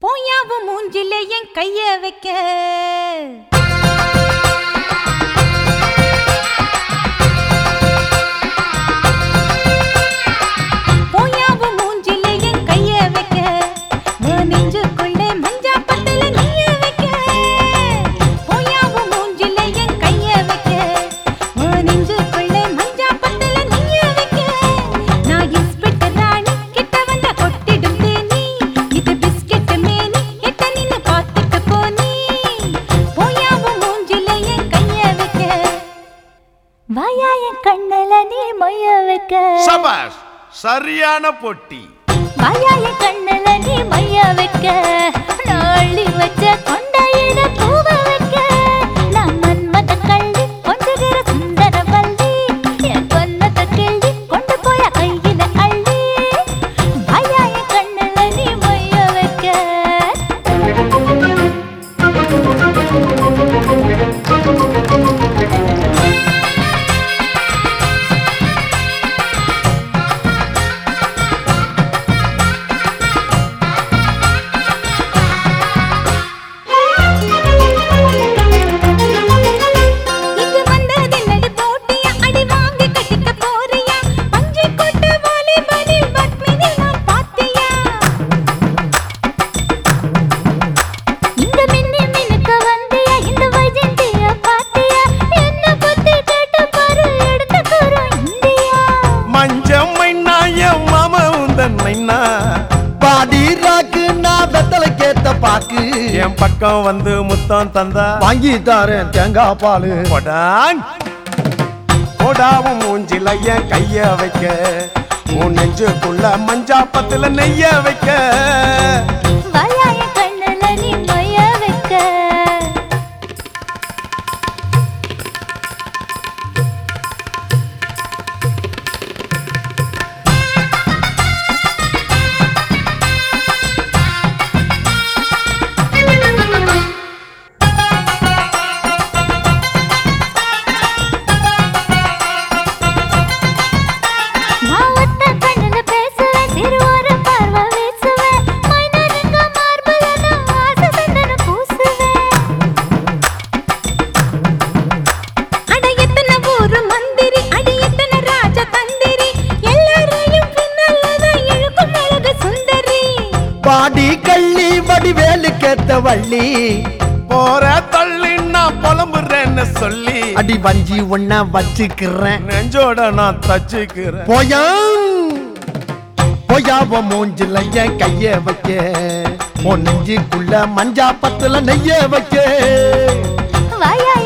போயாவும் மூஞ்சில என் கைய வைக்க போயாவும் மூஞ்சில என் கைய வைக்க உன் நெஞ்சுக்குள்ளே மஞ்சா பத்தல நீய வைக்க போயாவும் மூஞ்சில என் கைய வைக்க உன் நெஞ்சுக்குள்ளே மஞ்சா பத்தல நீய வைக்க நான் இஸ்பிட்ட ராணி கிட்ட வந்தா கொட்டிடும் தேனி இது பிஸ்கெட் மேனி எட்ட நின்னு பார்த்துட்டு போனி போயாவும் மூஞ்சில என் கைய வைக்க வாயா என் கண்ணல நீ மொய்ய வைக்க சபாஷ் சரியான பொட்டி வாயா என் கண்ணல நீ மைய வைக்க நாளி வச்ச கொண்டையிட பூவ வைக்க நான் மன்மத கள்ளி கொஞ்சகிற சுந்தர வள்ளி என் கொன்னத கிள்ளி கொண்டு போய கையில அள்ளி வாயா என் கண்ணல நீ மைய வைக்க இங்கு வந்ததில்லடி போட்டியா அடி வாங்கி கட்டிக்க போறியா பஞ்சை கொட்டு வாலிபனில் பத்மினி நான் பாத்தியா இங்க மின்னி மினுக்க வந்தியா இந்த வைஜந்திய பாத்தியா என்ன பத்தி கேட்டு பாரு எடுத்த கூறு இந்தியா மஞ்சம் மைனா என் மாம உந்தன் மைனா பாடி ராக்கு நான் வெத்தலை கேத்த பாக்கு என் பக்கம் வந்து முத்தம் தந்தா வாங்கி தாரேன் தேங்காய் பாலு போடான் போடாவும் மூஞ்சில என் கைய வைக்க உன் நெஞ்சுக்குள்ள மஞ்சா பத்துல நெய்ய வைக்க வாயா என் கண்ணுல நீ மைய வைக்க நான் ஒத்த கண்ணுல பேசுவேன் சிறுவர பார்வை வீசுவேன் மைனருங்க மார்புல நான் ஆசை சந்தனம் பூசுவேன் அட எத்தனை ஊரு மந்திரி அட எத்தனை ராஜ தந்திரி எல்லாரையும் பின்னல்லதான் இழுக்கும் அழகு சுந்தரி பாடி கள்ளி வடிவேலு கேத்த வள்ளி போற தள்ளி நான் புலம்புறேன்னு சொல்லி அடி வஞ்சி ஒன்ன வச்சுக்கிறேன் நெஞ்சோட நான் தச்சுக்கிறேன் போயா போயாவ மூஞ்சில என் கைய வைக்க உன் நெஞ்சுக்குள்ள மஞ்சா பத்துல நெய்ய வைக்க வாயா